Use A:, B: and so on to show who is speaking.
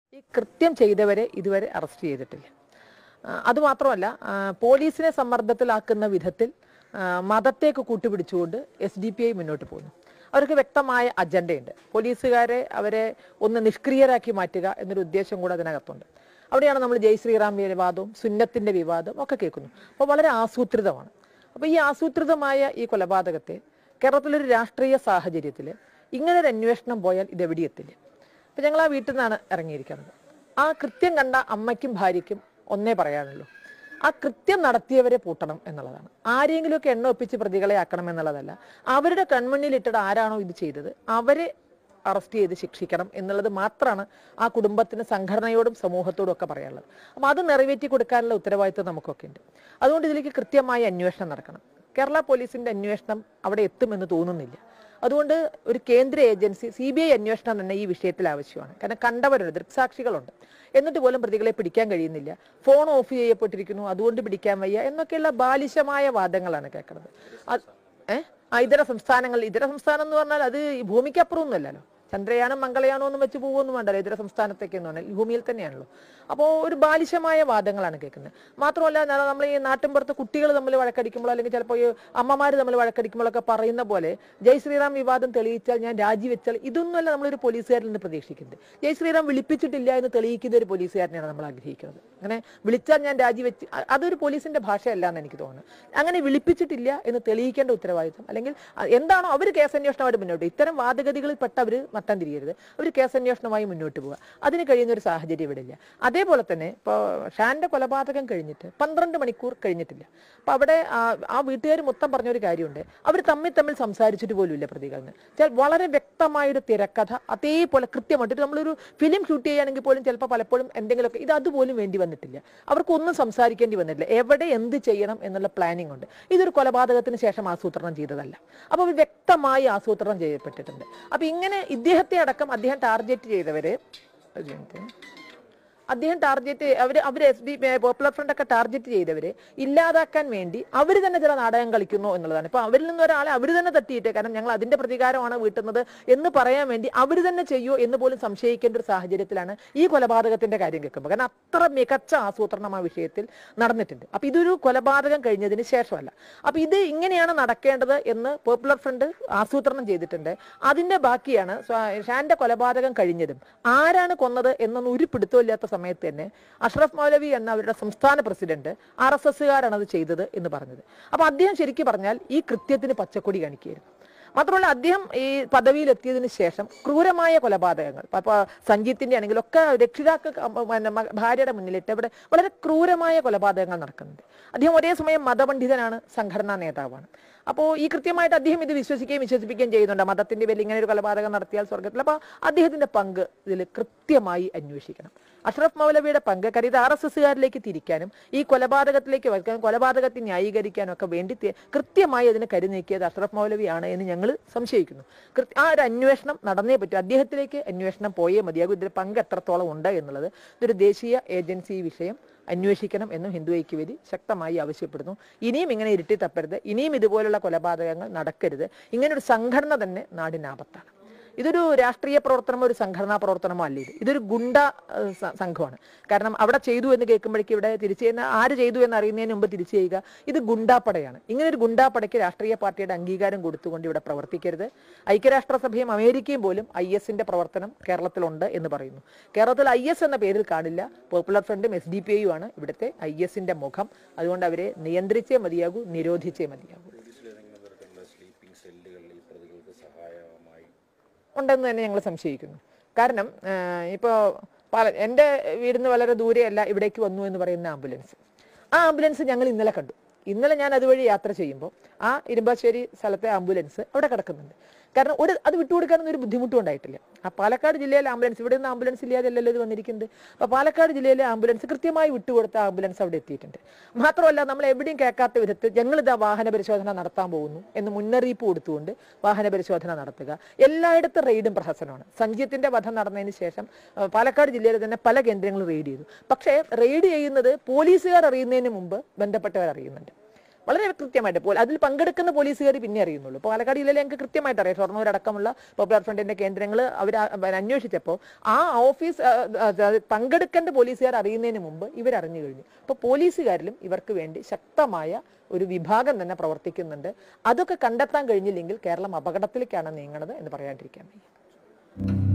A: ഈ കൃത്യം ചെയ്തവരെ ഇതുവരെ അറസ്റ്റ് ചെയ്തിട്ടില്ല ആ, അതുമാത്രമല്ല ആ, പോലീസിനെ സമ്മർദ്ദത്തിലാക്കുന്ന വിധത്തിൽ ആ, മതത്തേക്ക് കൂട്ടുപിടിച്ചുകൊണ്ട് എസ് ഡി പി ഐ മുന്നോട്ട് പോകുന്നു അവർക്ക് വ്യക്തമായ അജണ്ടയുണ്ട് പോലീസുകാരെ അവരെ ഒന്ന് നിഷ്ക്രിയരാക്കി മാറ്റുക എന്നൊരു ഉദ്ദേശം കൂടെ അതിനകത്തുണ്ട് അവിടെയാണ് നമ്മൾ ജയ് ശ്രീറാം വിവാദവും സുന്നത്തിന്റെ വിവാദവും ഒക്കെ കേൾക്കുന്നു അപ്പോൾ വളരെ ആസൂത്രിതമാണ് അപ്പോൾ ഈ ആസൂത്രിതമായ ഈ കൊലപാതകത്തെ കേരളത്തിലൊരു രാഷ്ട്രീയ സാഹചര്യത്തിൽ ഇങ്ങനെ ഒരു അന്വേഷണം പോയാൽ ഇത് എവിടെ എത്തില്ല അപ്പൊ ഞങ്ങൾ ആ വീട്ടിൽ നിന്നാണ് ഇറങ്ങിയിരിക്കുന്നത് ആ കൃത്യം കണ്ട അമ്മയ്ക്കും ഭാര്യയ്ക്കും ഒന്നേ പറയാനുള്ളൂ ആ കൃത്യം നടത്തിയവരെ പൂട്ടണം എന്നുള്ളതാണ് ആരെങ്കിലുമൊക്കെ എണ്ണ ഒപ്പിച്ച് പ്രതികളെ ആക്കണം എന്നുള്ളതല്ല അവരുടെ കൺമുന്നിലിട്ടിട്ട് ആരാണോ ഇത് ചെയ്തത് അവരെ അറസ്റ്റ് ചെയ്ത് ശിക്ഷിക്കണം എന്നുള്ളത് മാത്രമാണ് ആ കുടുംബത്തിന് സംഘടനയോടും സമൂഹത്തോടും ഒക്കെ പറയാനുള്ളത് അപ്പം അത് നിറവേറ്റി കൊടുക്കാനുള്ള ഉത്തരവാദിത്വം നമുക്കൊക്കെ ഉണ്ട് അതുകൊണ്ട് ഇതിലേക്ക് കൃത്യമായ അന്വേഷണം നടക്കണം കേരള പോലീസിന്റെ അന്വേഷണം അവിടെ എത്തുമെന്ന് തോന്നുന്നില്ല അതുകൊണ്ട് ഒരു കേന്ദ്ര ഏജൻസി സി ബി ഐ അന്വേഷണം തന്നെ ഈ വിഷയത്തിൽ ആവശ്യമാണ് കാരണം കണ്ടവരുണ്ട് ദൃക്സാക്ഷികളുണ്ട് എന്നിട്ട് പോലും പ്രതികളെ പിടിക്കാൻ കഴിയുന്നില്ല ഫോൺ ഓഫ് ചെയ്യപ്പെട്ടിരിക്കുന്നു അതുകൊണ്ട് പിടിക്കാൻ വയ്യ എന്നൊക്കെയുള്ള ബാലിശമായ വാദങ്ങളാണ് കേൾക്കുന്നത് അത് ഏഹ് ആ ഇതര സംസ്ഥാനങ്ങൾ ഇതര സംസ്ഥാനം എന്ന് പറഞ്ഞാൽ അത് ഈ ഭൂമിക്കപ്പുറം ഒന്നുമല്ലല്ലോ ചന്ദ്രയാനം മംഗളയാനോ ഒന്നും വെച്ച് പോകുമൊന്നും വേണ്ടല്ലോ ഇതര സംസ്ഥാനത്തേക്ക് എന്ന് പറഞ്ഞാൽ ഭൂമിയിൽ തന്നെയാണല്ലോ അപ്പോൾ ഒരു ബാലിശമായ വാദങ്ങളാണ് കേൾക്കുന്നത് മാത്രമല്ല ന- നമ്മൾ ഈ നാട്ടിൻപുറത്ത് കുട്ടികൾ തമ്മിൽ വഴക്കടിക്കുമ്പോൾ അല്ലെങ്കിൽ ചിലപ്പോൾ ഈ അമ്മമാർ തമ്മിൽ വഴക്കടിക്കുമ്പോഴൊക്കെ പറയുന്ന പോലെ ജയ് ശ്രീറാം വിവാദം തെളിയിച്ചാൽ ഞാൻ രാജിവെച്ചാൽ ഇതൊന്നുമല്ല നമ്മളൊരു പോലീസുകാരിൽ നിന്ന് പ്രതീക്ഷിക്കുന്നത് ജയ് ശ്രീറാം വിളിപ്പിച്ചിട്ടില്ല എന്ന് തെളിയിക്കുന്ന ഒരു പോലീസുകാരനെയാണ് നമ്മൾ ആഗ്രഹിക്കുന്നത് അങ്ങനെ വിളിച്ചാൽ ഞാൻ രാജിവെച്ച് അ- അതൊരു പോലീസിന്റെ ഭാഷയല്ല എന്ന് എനിക്ക് തോന്നുന്നു അങ്ങനെ വിളിപ്പിച്ചിട്ടില്ല എന്ന് തെളിയിക്കേണ്ട ഉത്തരവാദിത്വം അല്ലെങ്കിൽ അ- എന്താണോ അവർ കേസ് അന്വേഷണമായിട്ട് മുന്നോട്ട് ഇത്തരം വാദഗതികളിൽ പെട്ട് അവർ മട്ടം തിരിയരുത് അവർ കേസ് അന്വേഷണമായി മുന്നോട്ട് പോവുക അതിന് കഴിയുന്ന ഒരു സാഹചര്യം ഇവിടെ ഇല്ല അതേപോലെ തന്നെ ഇപ്പോൾ ഷാന്റെ കൊലപാതകം കഴിഞ്ഞിട്ട് പന്ത്രണ്ട് മണിക്കൂർ കഴിഞ്ഞിട്ടില്ല അപ്പൊ അവിടെ ആ- ആ വീട്ടുകാർ മൊത്തം പറഞ്ഞൊരു കാര്യമുണ്ട് അവർ തമ്മിൽ തമ്മിൽ സംസാരിച്ചിട്ട് പോലും ഇല്ല പ്രതികളെന്ന് വെച്ചാൽ വളരെ വ്യക്തമായൊരു തിരക്കഥ അതേപോലെ കൃത്യമായിട്ട് നമ്മളൊരു ഫിലിം ഷൂട്ട് ചെയ്യുകയാണെങ്കിൽ പോലും ചിലപ്പോൾ പലപ്പോഴും എന്തെങ്കിലുമൊക്കെ ഇത് അതുപോലും വേണ്ടി വന്നിട്ടില്ല അവർക്കൊന്നും സംസാരിക്കേണ്ടി വന്നിട്ടില്ല എവിടെ എന്ത് ചെയ്യണം എന്നുള്ള പ്ലാനിംഗ് ഉണ്ട് ഇതൊരു കൊലപാതകത്തിന് ശേഷം ആസൂത്രണം ചെയ്തതല്ല അപ്പോൾ അവർ വ്യക്തമായി ആസൂത്രണം ചെയ്യപ്പെട്ടിട്ടുണ്ട് അപ്പൊ ഇങ്ങനെ ഇദ്ദേഹത്തെ അടക്കം അദ്ദേഹം ടാർഗറ്റ് ചെയ്തവര് ഒരു മിനിറ്റ്. അദ്ദേഹം ടാർഗറ്റ് അവർ അവർ എസ് ഡി പോപ്പുലർ ഫ്രണ്ട് ഒക്കെ ടാർഗറ്റ് ചെയ്തവരെ ഇല്ലാതാക്കാൻ വേണ്ടി അവർ തന്നെ ചില നാടകം കളിക്കുന്നു എന്നുള്ളതാണ് ഇപ്പൊ അവരിൽ നിന്ന് ഒരാളെ അവർ തന്നെ തട്ടിയിട്ട് കാരണം ഞങ്ങൾ അതിന്റെ പ്രതികാരമാണ് വീട്ടുന്നത് എന്ന് പറയാൻ വേണ്ടി അവർ തന്നെ ചെയ്യോ എന്ന് പോലും സംശയിക്കേണ്ട ഒരു സാഹചര്യത്തിലാണ് ഈ കൊലപാതകത്തിന്റെ കാര്യം കേൾക്കുമ്പോൾ കാരണം അത്ര മികച്ച ആസൂത്രണം ആ വിഷയത്തിൽ നടന്നിട്ടുണ്ട് അപ്പൊ ഇതൊരു കൊലപാതകം കഴിഞ്ഞതിന് ശേഷമല്ല അപ്പൊ ഇത് ഇങ്ങനെയാണ് നടക്കേണ്ടത് എന്ന് പോപ്പുലർ ഫ്രണ്ട് ആസൂത്രണം ചെയ്തിട്ടുണ്ട് അതിന്റെ ബാക്കിയാണ് സ്വാ- ഷാന്റെ കൊലപാതകം കഴിഞ്ഞതും ആരാണ് കൊന്നത് എന്നൊന്നും ഒരു പിടുത്തമില്ലാത്ത സമയത്ത് തന്നെ അഷ്റഫ് മൗലവി എന്ന അവരുടെ സംസ്ഥാന പ്രസിഡന്റ് ആർ എസ് എസ്സുകാരാണ് അത് ചെയ്തത് എന്ന് പറഞ്ഞത് അപ്പൊ അദ്ദേഹം ശരിക്കും പറഞ്ഞാൽ ഈ കൃത്യത്തിന് പച്ചക്കൊടി കാണിക്കുകയായിരുന്നു മാത്രമല്ല അദ്ദേഹം ഈ പദവിയിൽ എത്തിയതിനു ശേഷം ക്രൂരമായ കൊലപാതകങ്ങൾ അപ്പൊ സഞ്ജിത്തിന്റെ ആണെങ്കിലും ഒക്കെ രക്ഷിതാക്കൾ പിന്നെ മ- ഭാര്യയുടെ മുന്നിലിട്ട് ഇവിടെ വളരെ ക്രൂരമായ കൊലപാതകങ്ങൾ നടക്കുന്നുണ്ട് അദ്ദേഹം ഒരേ സമയം മതപണ്ഡിതനാണ് സംഘടനാ നേതാവാണ് അപ്പോൾ ഈ കൃത്യമായിട്ട് അദ്ദേഹം ഇത് വിശ്വസിക്കുകയും വിശ്വസിപ്പിക്കുകയും ചെയ്യുന്നുണ്ട് മതത്തിന്റെ പേരിൽ ഇങ്ങനെ ഒരു കൊലപാതകം നടത്തിയാൽ സ്വർഗത്തിൽ അപ്പോൾ അദ്ദേഹത്തിന്റെ പങ്ക് ഇതിൽ കൃത്യമായി അന്വേഷിക്കണം അഷ്റഫ് മൗലവിയുടെ പങ്ക് കാര്യം ഇത് ആർ എസ് എസ്സുകാരിലേക്ക് തിരിക്കാനും ഈ കൊലപാതകത്തിലേക്ക് വയ്ക്കാനും കൊലപാതകത്തെ ന്യായീകരിക്കാനും ഒക്കെ വേണ്ടി തി- കൃത്യമായി അതിന് കരുനീക്കിയത് അഷ്റഫ് മൗലവിയാണ് എന്ന് ഞങ്ങൾ സംശയിക്കുന്നു കൃത്യ- ആ ഒരു അന്വേഷണം നടന്നേ പറ്റൂ അദ്ദേഹത്തിലേക്ക് അന്വേഷണം പോയേ മതിയാകും ഇതിൽ പങ്ക് എത്രത്തോളം ഉണ്ട് എന്നുള്ളത് ഇതൊരു ദേശീയ ഏജൻസി ഈ വിഷയം അന്വേഷിക്കണം എന്നും ഹിന്ദു ഐക്യവേദി ശക്തമായി ആവശ്യപ്പെടുന്നു ഇനിയും ഇങ്ങനെ ഇരുട്ടി തപ്പരുത് ഇനിയും ഇതുപോലുള്ള കൊലപാതകങ്ങൾ നടക്കരുത് ഇങ്ങനൊരു സംഘടന തന്നെ നാടിനാപത്താണ് ഇതൊരു രാഷ്ട്രീയ പ്രവർത്തനമോ ഒരു സംഘടനാ പ്രവർത്തനമോ അല്ല ഇത് ഇതൊരു ഗുണ്ട ഏഹ്, സ- സംഘമാണ് കാരണം അവിടെ ചെയ്തു എന്ന് കേൾക്കുമ്പോഴേക്കും ഇവിടെ തിരിച്ചു ചെയ്യുന്ന ആര് ചെയ്തു എന്ന് അറിയുന്നതിന് മുമ്പ് തിരിച്ചു ചെയ്യുക ഇത് ഗുണ്ടാപ്പടയാണ് ഇങ്ങനെ ഒരു ഗുണ്ടാപ്പടയ്ക്ക് രാഷ്ട്രീയ പാർട്ടിയുടെ അംഗീകാരം കൊടുത്തുകൊണ്ട് ഇവിടെ പ്രവർത്തിക്കരുത് ഐക്യരാഷ്ട്രസഭയും അമേരിക്കയും പോലും ഐ എസിന്റെ പ്രവർത്തനം കേരളത്തിലുണ്ട് എന്ന് പറയുന്നു കേരളത്തിൽ ഐ എസ് എന്ന പേരിൽ കാണില്ല പോപ്പുലർ ഫ്രണ്ടും എസ് ഡി പി ഐയും ആണ് ഇവിടുത്തെ ഐ എസിന്റെ മുഖം അതുകൊണ്ട് അവരെ നിയന്ത്രിച്ചേ മതിയാകൂ നിരോധിച്ചേ മതിയാകൂ
B: പോലീസിലേതെങ്കിലും തരത്തിലുള്ള സ്ലീപ്പിംഗ് സെല്ലുകൾ ഈ പ്രതികൾക്ക് സഹായമായി
A: ഉണ്ടെന്ന് തന്നെ ഞങ്ങൾ സംശയിക്കുന്നു കാരണം ഇപ്പോൾ പല എൻ്റെ വീടിന് വളരെ ദൂരെയല്ല ഇവിടേക്ക് വന്നു എന്ന് പറയുന്ന ആംബുലൻസ് ആ ആംബുലൻസ് ഞങ്ങൾ ഇന്നലെ കണ്ടു ഇന്നലെ ഞാൻ അതുവഴി യാത്ര ചെയ്യുമ്പോൾ ആ ഇരുമ്പാശ്ശേരി സ്ഥലത്തെ ആംബുലൻസ് അവിടെ കിടക്കുന്നുണ്ട് കാരണം ഒരു അത് വിട്ടുകൊടുക്കാനൊന്നും ഒരു ബുദ്ധിമുട്ടും ഉണ്ടായിട്ടില്ല ആ പാലക്കാട് ജില്ലയിലെ ആംബുലൻസ് ഇവിടെ നിന്ന് ആംബുലൻസ് ഇല്ലാതെയല്ലല്ലോ ഇത് വന്നിരിക്കുന്നത് അപ്പോൾ പാലക്കാട് ജില്ലയിലെ ആംബുലൻസ് കൃത്യമായി വിട്ടുകൊടുത്ത ആംബുലൻസ് അവിടെ എത്തിയിട്ടുണ്ട് മാത്രമല്ല നമ്മൾ എവിടെയും കേൾക്കാത്ത വിധത്തിൽ ഞങ്ങളിതാ വാഹന പരിശോധന നടത്താൻ പോകുന്നു എന്ന് മുന്നറിയിപ്പ് കൊടുത്തുകൊണ്ട് വാഹന പരിശോധന നടത്തുക എല്ലായിടത്തും റെയ്ഡും പ്രഹസനമാണ് സഞ്ജിത്തിന്റെ വധം നടന്നതിന് ശേഷം ആ, പാലക്കാട് ജില്ലയിലെ തന്നെ പല കേന്ദ്രങ്ങളും റെയ്ഡ് ചെയ്തു പക്ഷേ റെയ്ഡ് ചെയ്യുന്നത് പോലീസുകാർ അറിയുന്നതിന് മുമ്പ് ബന്ധപ്പെട്ടവർ അറിയുന്നുണ്ട് വളരെ കൃത്യമായിട്ട് പോ- അതിൽ പങ്കെടുക്കുന്ന പോലീസുകാർ പിന്നെ അറിയുന്നുള്ളൂ ഇപ്പോൾ പാലക്കാട് ജില്ലയിൽ ഞങ്ങൾക്ക് കൃത്യമായിട്ട് അറിയാം ഷൊർണൂർ അടക്കമുള്ള പോപ്പുലർ ഫ്രണ്ടിന്റെ കേന്ദ്രങ്ങൾ അവർ അന്വേഷിച്ചപ്പോൾ ആ ഓഫീസ് ആ, അത് അത് പങ്കെടുക്കേണ്ട പോലീസുകാർ അറിയുന്നതിന് മുമ്പ് ഇവർ അറിഞ്ഞു കഴിഞ്ഞു അപ്പോൾ പോലീസുകാരിലും ഇവർക്ക് വേണ്ടി ശക്തമായ ഒരു വിഭാഗം തന്നെ പ്രവർത്തിക്കുന്നുണ്ട് അതൊക്കെ കണ്ടെത്താൻ കഴിഞ്ഞില്ലെങ്കിൽ കേരളം അപകടത്തിലേക്കാണ് നീങ്ങുന്നത് എന്ന് പറയാണ്ടിരിക്കാൻ വയ്യ